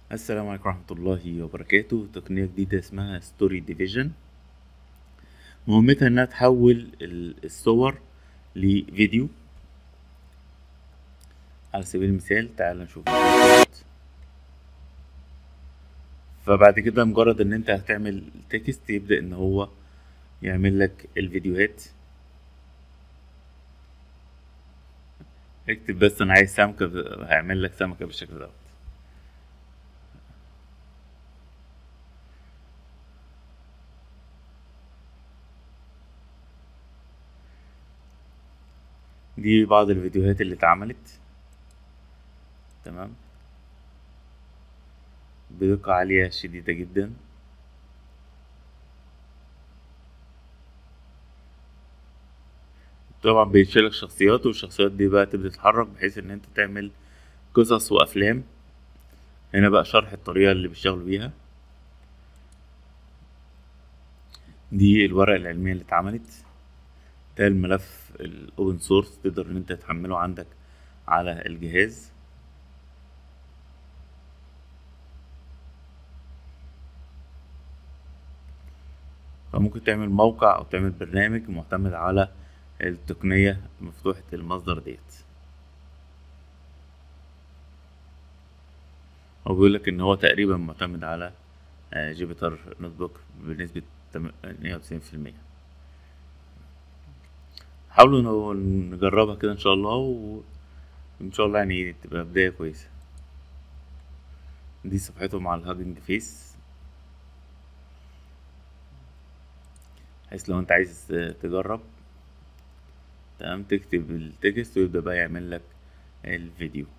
السلام عليكم ورحمة الله وبركاته تقنية جديدة اسمها ستوري ديفيجن مهمتها انها تحول ال- الصور لفيديو على سبيل المثال تعال نشوف الفيديوهات. فبعد كده مجرد ان انت هتعمل تكست يبدأ ان هو يعمل لك الفيديوهات اكتب بس انا عايز سمكة ب- هيعمل لك سمكة بالشكل دوت دي بعض الفيديوهات اللي اتعملت تمام بدقة عالية شديدة جدا طبعا بيشيلك شخصيات والشخصيات دي بقى تبدأ تتحرك بحيث ان انت تعمل قصص وافلام هنا بقى شرح الطريقة اللي بيشتغلوا بيها دي الورقة العلمية اللي اتعملت ده الملف الاوبن سورس تقدر ان انت تحمله عندك على الجهاز فممكن تعمل موقع او تعمل برنامج معتمد على التقنية مفتوحة المصدر ديت هو بيقول لك ان هو تقريبا معتمد على آه، جوبيتر نوت بوك بنسبة 98% حاولوا إنه نجربها كده ان شاء الله وان شاء الله يعني تبقى بداية كويسة دي صفحتهم على الهاجنج فيس بحيث لو انت عايز تجرب تمام تكتب التكست ويبدأ بقى يعمل لك الفيديو